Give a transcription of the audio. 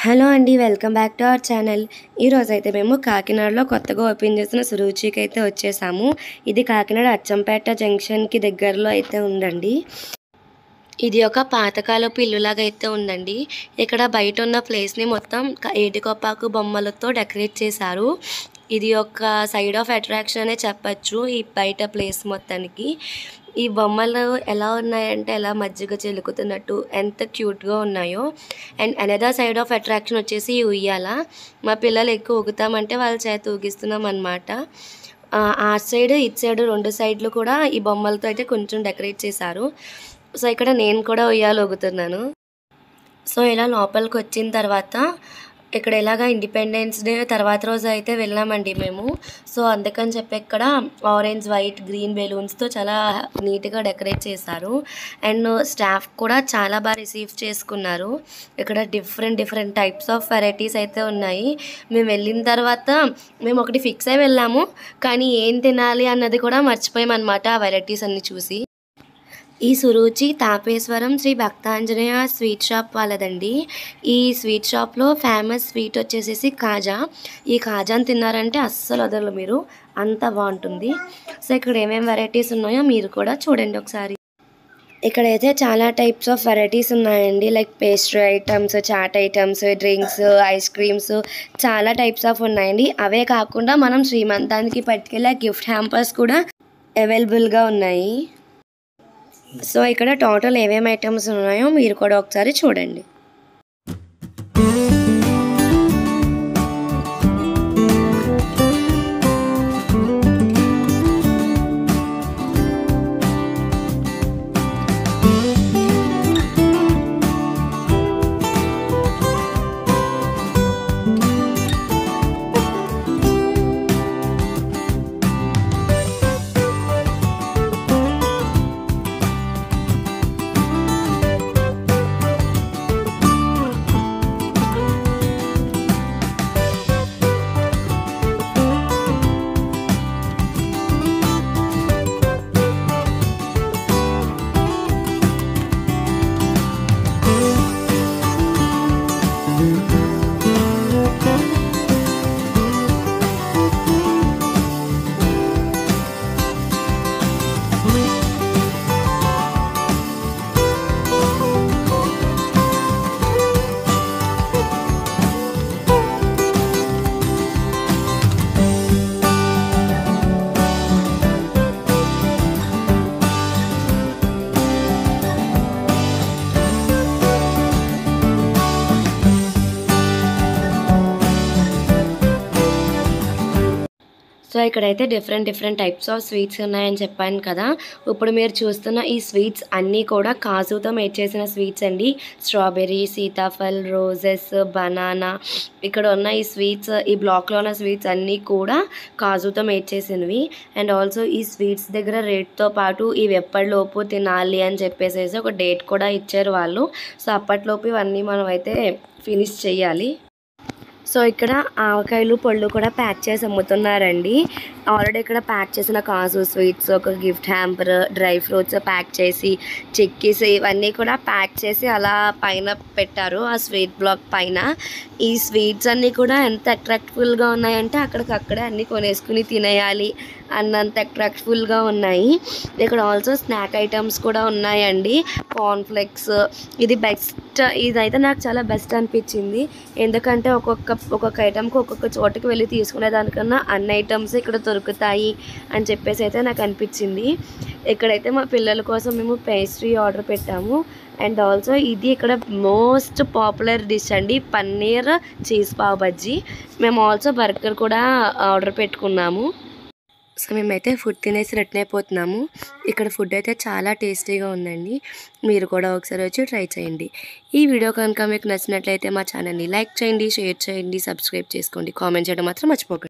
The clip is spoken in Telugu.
హలో అండి welcome back to our channel ఈరోజు అయితే మేము కాకినాడలో కొత్తగా ఓపెన్ చేసిన సురుచికి అయితే వచ్చేసాము ఇది కాకినాడ అచ్చంపేట జంక్షన్కి దగ్గరలో అయితే ఉందండి ఇది ఒక పాతకాలపు ఇల్లులాగా అయితే ఉందండి ఇక్కడ బయట ఉన్న ప్లేస్ని మొత్తం క- ఏటికొప్పాకు బొమ్మలతో డెకరేట్ చేశారు ఇది ఒక సైడ్ ఆఫ్ అట్రాక్షన్ అనే చెప్పచ్చు ఈ బయట ప్లేస్ మొత్తానికి ఈ బొమ్మలు ఎలా ఉన్నాయంటే ఎలా మజ్జిగ చిలుకుతున్నట్టు ఎంత క్యూట్గా ఉన్నాయో and another side of attraction వచ్చేసి ఈ ఉయ్యాల మా పిల్లలు ఎక్కువ ఊగుతామంటే వాళ్ళ చేత ఊగిస్తున్నాం అనమాట ఆ సైడ్ ఇటు సైడ్ రెండు సైడ్లు కూడా ఈ బొమ్మలతో అయితే కొంచెం డెకరేట్ చేశారు సో ఇక్కడ నేను కూడా ఉయ్యాలు ఊగుతున్నాను సో ఇలా లోపలికి వచ్చిన తర్వాత ఇక్కడ ఇలాగా ఇండిపెండెన్స్ డే తర్వాత రోజు అయితే వెళ్ళామండి మేము సో అందుకని చెప్పి ఇక్కడ ఆరెంజ్ వైట్ గ్రీన్ బెలూన్స్తో చాలా నీట్గా డెకరేట్ చేశారు అండ్ స్టాఫ్ కూడా చాలా బాగా రిసీవ్ చేసుకున్నారు ఇక్కడ different different types of varieties అయితే ఉన్నాయి మేము వెళ్ళిన తర్వాత మేము ఒకటి ఫిక్స్ అయి వెళ్ళాము కానీ ఏం తినాలి అన్నది కూడా మర్చిపోయామన్నమాట ఆ వెరైటీస్ అన్ని చూసి ఈ సురుచి తాపేశ్వరం శ్రీ భక్తాంజనేయ స్వీట్ షాప్ వాళ్ళదండి ఈ స్వీట్ షాప్లో ఫేమస్ స్వీట్ వచ్చేసేసి కాజా ఈ కాజాని తిన్నారంటే అస్సలు వదలరు మీరు అంత బాగుంటుంది సో ఇక్కడ ఏమేమి వెరైటీస్ ఉన్నాయో మీరు కూడా చూడండి ఒకసారి ఇక్కడైతే చాలా టైప్స్ ఆఫ్ వెరైటీస్ ఉన్నాయండి like pastry items chaat items drinks ice creams చాలా టైప్స్ ఆఫ్ ఉన్నాయండి అవే కాకుండా మనం శ్రీమంతానికి పట్టుకెళ్ళే గిఫ్ట్ హ్యాంపర్స్ కూడా అవైలబుల్గా ఉన్నాయి సో ఇక్కడ టోటల్ ఏమేమి ఐటమ్స్ ఉన్నాయో మీరు కూడా ఒకసారి చూడండి సో ఇక్కడైతే different different types of sweets ఉన్నాయని చెప్పాను కదా ఇప్పుడు మీరు చూస్తున్న ఈ స్వీట్స్ అన్నీ కూడా కాజుతో మేడ్ చేసిన స్వీట్స్ అండి స్ట్రాబెర్రీ సీతాఫల్ రోజెస్ బనానా ఇక్కడ ఉన్న ఈ స్వీట్స్ ఈ బ్లాక్లో ఉన్న స్వీట్స్ అన్నీ కూడా కాజుతో మేడ్ చేసినవి అండ్ ఆల్సో ఈ స్వీట్స్ దగ్గర రేట్తో పాటు ఇవి ఎప్పటిలోపు తినాలి అని చెప్పేసి ఒక డేట్ కూడా ఇచ్చారు వాళ్ళు సో అప్పటిలోపు ఇవన్నీ మనం అయితే ఫినిష్ చేయాలి సో ఇక్కడ ఆవకాయలు పళ్ళు కూడా ప్యాక్ చేసి అమ్ముతున్నారండి ఆల్రెడీ ఇక్కడ ప్యాక్ చేసిన కాజు స్వీట్స్ ఒక gift hamper dry fruits pack చేసి చిక్కీస్ ఇవన్నీ కూడా ప్యాక్ చేసి అలా పైన పెట్టారు ఆ స్వీట్ బ్లాక్ పైన ఈ స్వీట్స్ అన్నీ కూడా ఎంత అట్రాక్టివ్గా ఉన్నాయంటే అక్కడికక్కడే అన్నీ కొనేసుకుని తినేయాలి అన్నంత అట్రాక్టివ్గా ఉన్నాయి ఇక్కడ ఆల్సో స్నాక్ ఐటమ్స్ కూడా ఉన్నాయండి కార్న్ఫ్లెక్స్ ఇది బెస్ట్ ఇదైతే నాకు చాలా బెస్ట్ అనిపించింది ఎందుకంటే ఒక్కొక్క ఒక్కొక్క ఐటమ్కి ఒక్కొక్క చోటుకి వెళ్ళి తీసుకునే దానికన్నా అన్ని ఐటమ్స్ ఇక్కడ దొరుకుతాయి అని చెప్పేసి అయితే నాకు అనిపించింది ఇక్కడైతే మా పిల్లల కోసం మేము పేస్ట్రీ ఆర్డర్ పెట్టాము అండ్ ఆల్సో ఇది ఇక్కడ మోస్ట్ పాపులర్ డిష్ అండి పన్నీర్ చీజ్ పావ్ బజ్జీ మేము ఆల్సో బర్గర్ కూడా ఆర్డర్ పెట్టుకున్నాము సో మేమైతే ఫుడ్ తినేసి రిటర్న్ అయిపోతున్నాము ఇక్కడ ఫుడ్ అయితే చాలా టేస్టీగా ఉందండి మీరు కూడా ఒకసారి వచ్చి ట్రై చేయండి ఈ వీడియో కనుక మీకు నచ్చినట్లయితే మా ఛానల్ని లైక్ చేయండి షేర్ చేయండి సబ్స్క్రైబ్ చేసుకోండి కామెంట్ చేయడం మాత్రం మర్చిపోకండి